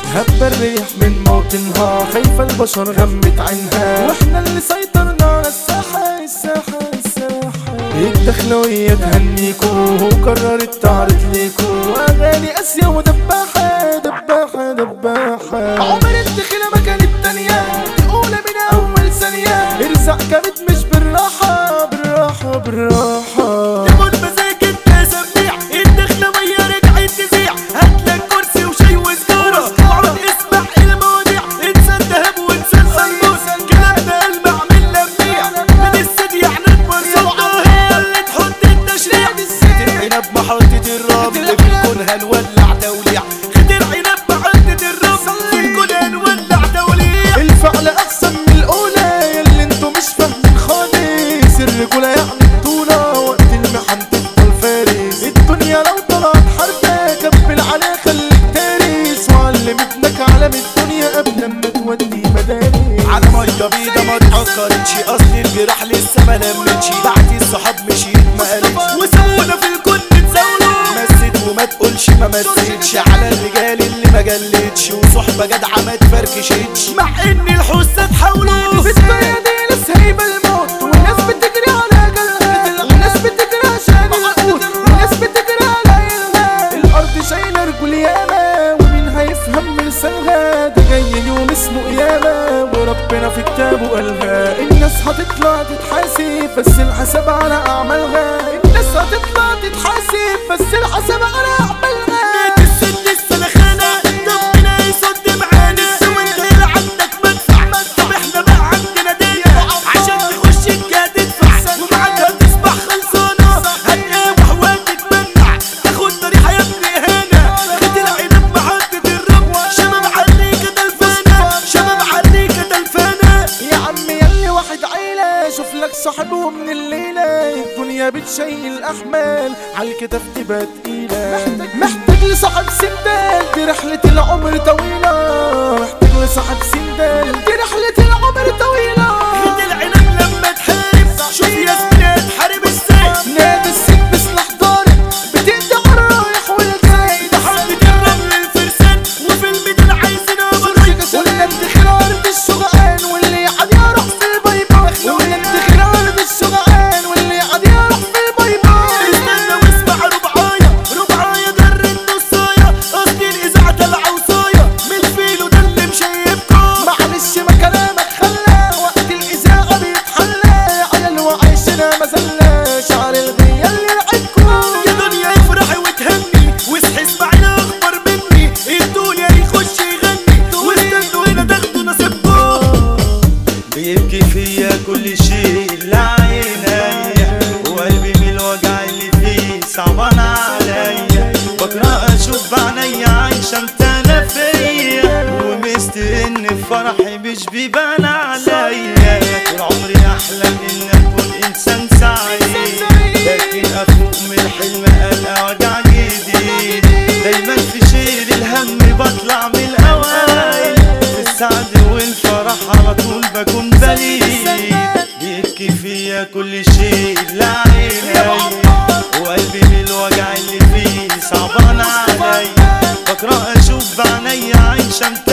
هب الريح من موطنها خايفة البشر غمت عينها واحنا اللي سيطرنا على الساحة الساحة الساحة الدخلوية تهنيكو وقررت تعرض ليكو أغاني قاسية ودباحة دباحة دباحة عمر الدخلة ما كانت تانية تقولها من أول ثانية ارزع كانت مش بالراحة بالراحة بالراحة تاخد مزاج انت سميع الدخلة ويا رجعت تزيع هاتلك كرسي وشاي وسجارة واقعد اسمع المواضيع انسى الذهب وانسى الخمور كلامنا المع من لميع من السد يعني المرصودة هي اللي تحط التشريع خد العنب محطة الرمل في الكون هنولع توليع خد العنب محطة الرمل في الكون هنولع توليع الفعل احسن من الاولى ياللي انتوا مش فاهمين خالص الرجولة يعني بطولة وقت المحن تفضل فارس الدنيا لو طلعت حربة كبل عليها خليك تارس وعلم ابنك علم الدنيا قبل ما تودي مدارس على ميه بيضة ما اتأخرتش اصل الجراح لسه ما لمتش بعد الصحاب مشيت ما قالتش وسابونا في الكون نتزاولوا مست وما تقولش ما مستش على الرجال اللي ما جلتش وصحبة جدعة ما تفركشتش مع ان الحسة تحاولوا في الدنيا دي ناس هيبة الموت وناس بتجري على اجلها وناس بتجري عشان القوت وناس بتجري على عيلها الارض شايلة رجول ياما ومين هيفهم من لسانها ده جاي يوم اسمه قيامة وربنا في كتابه قالها الناس هتطلع تتحاسب بس الحساب على اعمالها الناس هتطلع تتحاسب بس الحساب على اعمالها مات الست السلخانة ربنا يصد معانا وانت اللي عندك مدفع طب احنا بقى عندنا دية عشان تخش الجهة تدفع ومعاك هتصبح خلصانة هتقاوح وهتتمنع تاخد طريقة يا ابني هنا خد العنب محطة الرب شباب عليك تلفانة شباب عليك تلفانة يا عم يلي واحد عيلة شوف لك صاحبه من الليلة الدنيا بتشيل أحمال عالكتف تبقى تقيلة محتاج محتاج لصاحب سندال دي رحلة العمر طويلة محتاج لصاحب سندال دي رحلة العمر طويلة خد العنب لما تحارب شوف يا زميلي تحارب ازاي نادي السيف بسلاح ضارب بتقطع الرايح والجاي محطة الرمل الفرسان وفي الميدان عايزين أمر ولا انتخار ارض الشجعان واللي قاعد يروح في الباي باي ولا انتخار ارض الشجعان واللي قاعد يروح في الباي باي استنى واسمع ربعاية ربعاية جر النصاية قصدي الإذاعة العوصاية من الفيلو ده اللي مشيبكم معلش ما كلامك خلى وقت الإذاعة بيتحلى على الوعيشنا مزلة شعر الغية اللي لعبكم يا دنيا افرحي وتهني واصحي اسمعينا أخبر مني الدنيا يخش يغني واستنوا هنا تاخدوا نصيبكم بيبكي فيا كل شيء اللي عينيا وقلبي من الوجع اللي فيه صعبان عليا بكره اشوف بعينيا عايشه متانه فيا ومست ان فرحي مش بيبان عليا طول عمري احلم ان اكون انسان سعيد لكن افوق من الحلم القى وجع جديد دايما في شيل الهم بطلع من الاوائل في السعد والفرح على طول بكون بليد بيبكي فيا كل شيء لا عيني وقلبي من الوجع اللي فيه صعبان عليا بكره اشوف بعينيا عايشه